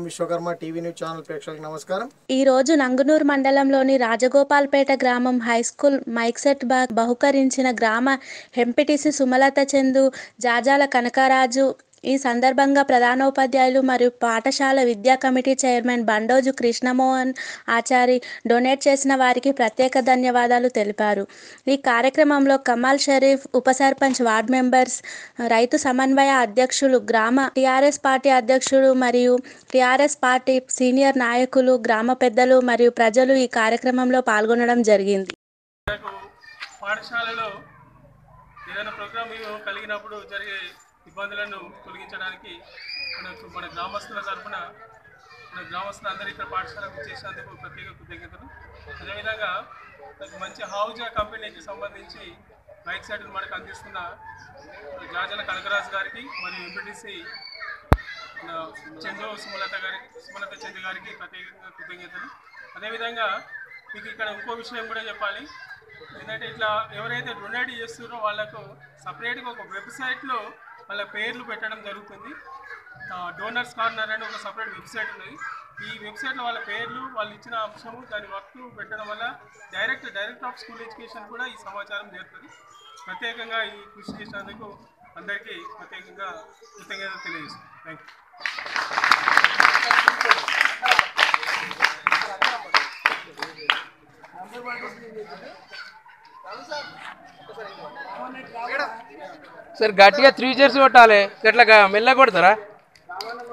Vishwakarma TV news channel ప్రేక్షకులకు నమస్కారం ఈ రోజు నంగునూరు మండలంలోని రాజగోపాల్పేట గ్రామం హైస్కూల్ మైక్సెట్ బా బహుకరించిన గ్రామ ఎంపీటీసీ సుమలత చందు జాజాల కనకరాజు ఈ సందర్భంగా ప్రధానోపాధ్యాయులు మరియు పాఠశాల విద్యా committee chairman Bandoju Krishnamohan Achari donate చేసిన వారికి ప్రత్యేక ధన్యవాదాలు తెలిపారు ఈ కార్యక్రమంలో కమాల్ షరీఫ్ ఉప సర్పంచ్ వార్డ్ మెంబర్స్ రైతు సమన్వయ అధ్యక్షులు గ్రామ టీఆర్ఎస్ పార్టీ అధ్యక్షుడు మరియు టీఆర్ఎస్ పార్టీ సీనియర్ నాయకులు గ్రామ పెద్దలు మరియు ప్రజలు ఈ కార్యక్రమంలో పాల్గొనడం జరిగింది మనకు పాఠశాలలో ఏదైనా ప్రోగ్రామ్ కలిగినప్పుడు జరిగే ఇబ్బందులను తొలగించడానికి మనకు మన గ్రామస్తుల తరఫున మన గ్రామస్తులందరూ ఇక్కడ పాఠశాలకు చేసినందుకు ప్రత్యేక కృతజ్ఞతలు అదేవిధంగా మనకు మంచి హౌజా కంపెనీకి సంబంధించి బైక్ సైడ్లు మనకు అందిస్తున్న జాజల కనకరాజు గారికి మరియు ఎంపీటీసీ చంద్ర సుమలత గారి సుమలత చంద్ర గారికి ప్రత్యేకంగా కృతజ్ఞతలు అదేవిధంగా మీకు ఇక్కడ ఇంకో విషయం కూడా చెప్పాలి ఏంటంటే ఇట్లా ఎవరైతే డొనేట్ చేస్తున్నారో వాళ్ళకు సపరేట్గా ఒక వెబ్సైట్లో వాళ్ళ పేర్లు పెట్టడం జరుగుతుంది డోనర్స్ కార్నర్ అని ఒక సపరేట్ వెబ్సైట్ ఉన్నది ఈ వెబ్సైట్లో వాళ్ళ పేర్లు వాళ్ళు ఇచ్చిన అంశము దాని వర్క్ పెట్టడం వల్ల direct director of school education కూడా ఈ సమాచారం చేరుతుంది ప్రత్యేకంగా ఈ కృషి చేసినందుకు అందరికీ ప్రత్యేకంగా కృతజ్ఞతలు తెలియజేస్తాను థ్యాంక్ యూ సార్ గట్టిగా త్రీ చైర్స్ కొట్టాలి ఇట్లా మెల్ల కొడతారా